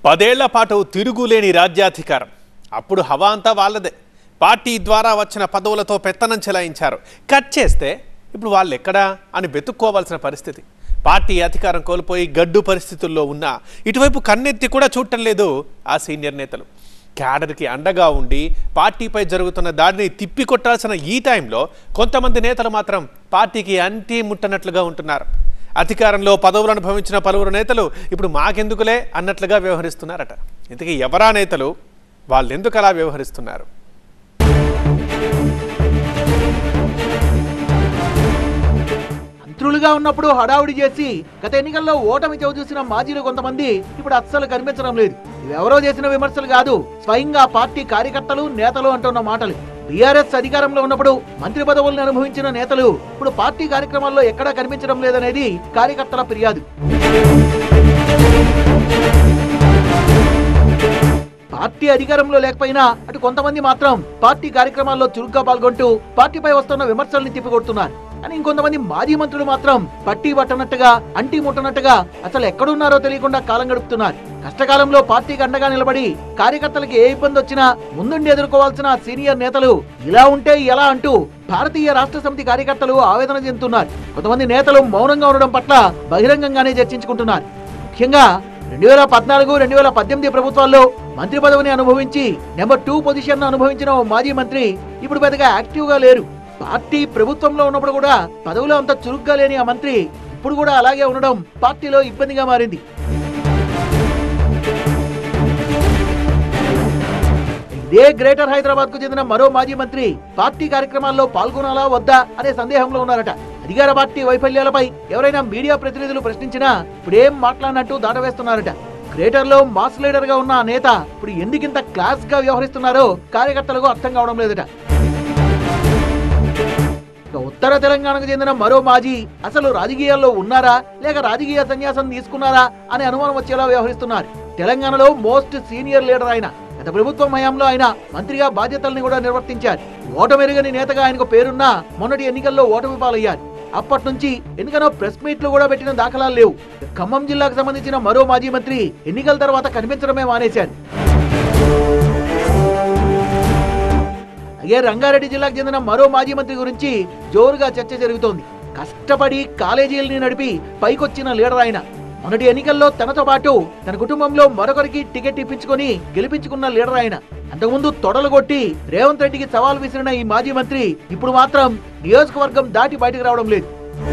పదేళ్ల పాటు తిరుగులేని రాజ్యాధికారం అప్పుడు హవా అంతా వాళ్ళదే పార్టీ ద్వారా వచ్చిన పదవులతో పెత్తనం చెలాయించారు కట్ చేస్తే ఇప్పుడు వాళ్ళు ఎక్కడా అని వెతుక్కోవాల్సిన పరిస్థితి పార్టీ అధికారం కోల్పోయి గడ్డు పరిస్థితుల్లో ఉన్నా ఇటువైపు కన్నెత్తి కూడా చూడటం లేదు ఆ సీనియర్ నేతలు క్యాడర్కి అండగా ఉండి పార్టీపై జరుగుతున్న దాడిని తిప్పికొట్టాల్సిన ఈ టైంలో కొంతమంది నేతలు మాత్రం పార్టీకి అంటి ముట్టనట్లుగా ఉంటున్నారు అధికారంలో పదవులు అనుభవించిన పలువురు నేతలు ఇప్పుడు మాకెందుకులే అన్నట్లుగా వ్యవహరిస్తున్నారట ఇంతకీ ఎవరా నేతలు వాళ్ళెందుకు అలా వ్యవహరిస్తున్నారు మంత్రులుగా ఉన్నప్పుడు హడావుడి చేసి గత ఎన్నికల్లో ఓటమి చవి చూసిన మాజీలు కొంతమంది ఇప్పుడు అస్సలు కనిపించడం లేదు ఇవెవరో చేసిన విమర్శలు కాదు స్వయంగా పార్టీ కార్యకర్తలు నేతలు అంటున్న మాటలు బీఆర్ఎస్ అధికారంలో ఉన్నప్పుడు మంత్రి పదవులను అనుభవించిన నేతలు ఇప్పుడు పార్టీ కార్యక్రమాల్లో ఎక్కడా కనిపించడం లేదనేది కార్యకర్తల ఫిర్యాదు పార్టీ అధికారంలో లేకపోయినా అటు కొంతమంది మాత్రం పార్టీ కార్యక్రమాల్లో చురుగ్గా పాల్గొంటూ పార్టీపై వస్తున్న విమర్శల్ని తిప్పికొడుతున్నారు అని ఇంకొంతమంది మాజీ మంత్రులు మాత్రం పట్టి పట్టనట్టుగా అంటి ముట్టనట్టుగా అసలు ఎక్కడున్నారో తెలియకుండా కాలం గడుపుతున్నారు కష్టకాలంలో పార్టీకి అండగా నిలబడి కార్యకర్తలకు ఏ ఇబ్బంది వచ్చినా ముందుండి ఎదుర్కోవాల్సిన సీనియర్ నేతలు ఇలా ఉంటే ఎలా అంటూ భారతీయ రాష్ట్ర సమితి కార్యకర్తలు ఆవేదన చెందుతున్నారు కొంతమంది నేతలు మౌనంగా ఉండడం పట్ల బహిరంగంగానే చర్చించుకుంటున్నారు ముఖ్యంగా రెండు వేల పద్నాలుగు రెండు వేల పద్దెనిమిది ప్రభుత్వాల్లో మంత్రి పదవిని అనుభవించి నెంబర్ టూ పొజిషన్ అనుభవించిన ఓ మాజీ మంత్రి ఇప్పుడు పెద్దగా యాక్టివ్ గా లేరు పార్టీ ప్రభుత్వంలో ఉన్నప్పుడు కూడా పదవిలో అంత చురుగ్గా లేని ఆ మంత్రి ఇప్పుడు కూడా అలాగే ఉండడం పార్టీలో ఇబ్బందిగా మారింది ఇదే గ్రేటర్ హైదరాబాద్ కు చెందిన మరో మాజీ మంత్రి పార్టీ కార్యక్రమాల్లో పాల్గొనాలా వద్దా అనే సందేహంలో ఉన్నారట అధికార పార్టీ వైఫల్యాలపై ఎవరైనా మీడియా ప్రతినిధులు ప్రశ్నించినా ఇప్పుడేం మాట్లాడినట్టు దాటవేస్తున్నారట గ్రేటర్ లో మాస్ లీడర్ గా ఉన్న ఆ నేత ఇప్పుడు ఎందుకింత క్లాస్ గా వ్యవహరిస్తున్నారో కార్యకర్తలకు అర్థం కావడం లేదట ఇక ఉత్తర తెలంగాణకు చెందిన మరో మాజీ అసలు రాజకీయాల్లో ఉన్నారా లేక రాజకీయ సన్యాసం తీసుకున్నారా అనే అనుమానం వచ్చేలా వ్యవహరిస్తున్నారు తెలంగాణలో మోస్ట్ సీనియర్ లీడర్ ఆయన గత ప్రభుత్వం హయాంలో ఆయన మంత్రిగా బాధ్యతల్ని కూడా నిర్వర్తించారు ఓటమెరుగని నేతగా ఆయనకు పేరున్నా మొన్నటి ఎన్నికల్లో ఓటమి పాలయ్యారు అప్పటి నుంచి ఎందుకనో ప్రెస్ మీట్లు కూడా పెట్టిన దాఖలాలు లేవు ఖమ్మం జిల్లాకు సంబంధించిన మరో మాజీ మంత్రి ఎన్నికల తర్వాత కనిపించడమే మానేశారు అలాగే రంగారెడ్డి జిల్లాకు చెందిన మరో మాజీ మంత్రి గురించి జోరుగా చర్చ జరుగుతోంది కష్టపడి కాలేజీలని నడిపి పైకొచ్చిన లీడర్ ఆయన మొన్నటి ఎన్నికల్లో తనతో పాటు తన కుటుంబంలో మరొకరికి టికెట్ ఇప్పించుకొని గెలిపించుకున్న లీడర్ ఆయన అంతకుముందు తొడలు కొట్టి రేవంత్ రెడ్డికి సవాల్ విసిరిన ఈ మాజీ మంత్రి ఇప్పుడు మాత్రం నియోజకవర్గం దాటి బయటకు రావడం లేదు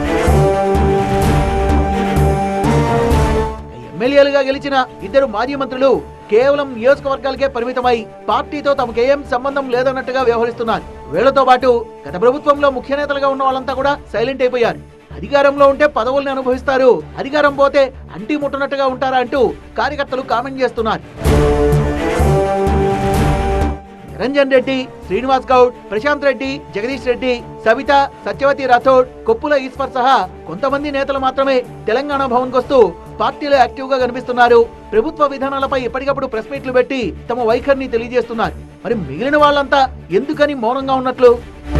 ఎమ్మెల్యేలుగా గెలిచిన ఇద్దరు మాజీ మంత్రులు కేవలం నియోజకవర్గాలకే పరిమితమై పార్టీతో తమకేం సంబంధం లేదన్నట్టుగా వ్యవహరిస్తున్నారు వీళ్లతో పాటు గత ప్రభుత్వంలో ముఖ్య నేతలుగా ఉన్న వాళ్ళంతా కూడా సైలెంట్ అయిపోయారు అధికారంలో ఉంటే పదవుల్ని అనుభవిస్తారు అధికారం పోతే అంటి ముట్టనట్టుగా ఉంటారా అంటూ కార్యకర్తలు కామెంట్ చేస్తున్నారు నిరంజన్ రెడ్డి శ్రీనివాస్ గౌడ్ ప్రశాంత్ రెడ్డి జగదీష్ రెడ్డి సవిత సత్యవతి రాథోడ్ కొప్పుల ఈశ్వర్ సహా కొంతమంది నేతలు మాత్రమే తెలంగాణ భవన్ వస్తూ పార్టీలో యాక్టివ్ గా కనిపిస్తున్నారు ప్రభుత్వ విధానాలపై ఎప్పటికప్పుడు ప్రెస్ మీట్లు పెట్టి తమ వైఖరిని తెలియజేస్తున్నారు మరి మిగిలిన వాళ్ళంతా ఎందుకని మౌనంగా ఉన్నట్లు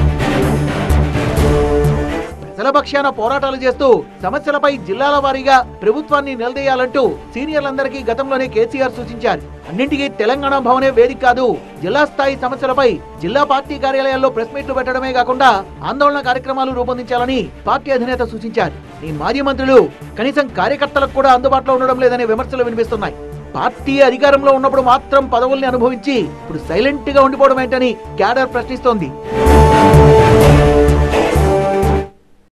ప్రజల పక్షాన పోరాటాలు చేస్తూ సమస్యలపై జిల్లాల వారీగా ప్రభుత్వాన్ని నిలదీయాలంటూ సీనియర్లందరికీ గతంలోనే కేసీఆర్ సూచించారు అన్నింటికీ తెలంగాణ భవనే వేదిక కాదు జిల్లా స్థాయి సమస్యలపై జిల్లా పార్టీ కార్యాలయాల్లో ప్రెస్ మీట్లు పెట్టడమే కాకుండా ఆందోళన కార్యక్రమాలు రూపొందించాలని పార్టీ అధినేత సూచించారు ఈ మాజీ మంత్రులు కనీసం కార్యకర్తలకు కూడా అందుబాటులో ఉండడం లేదనే విమర్శలు వినిపిస్తున్నాయి పార్టీ అధికారంలో ఉన్నప్పుడు మాత్రం పదవుల్ని అనుభవించి ఇప్పుడు సైలెంట్ గా ఉండిపోవడం ఏంటని క్యాడర్ ప్రశ్నిస్తోంది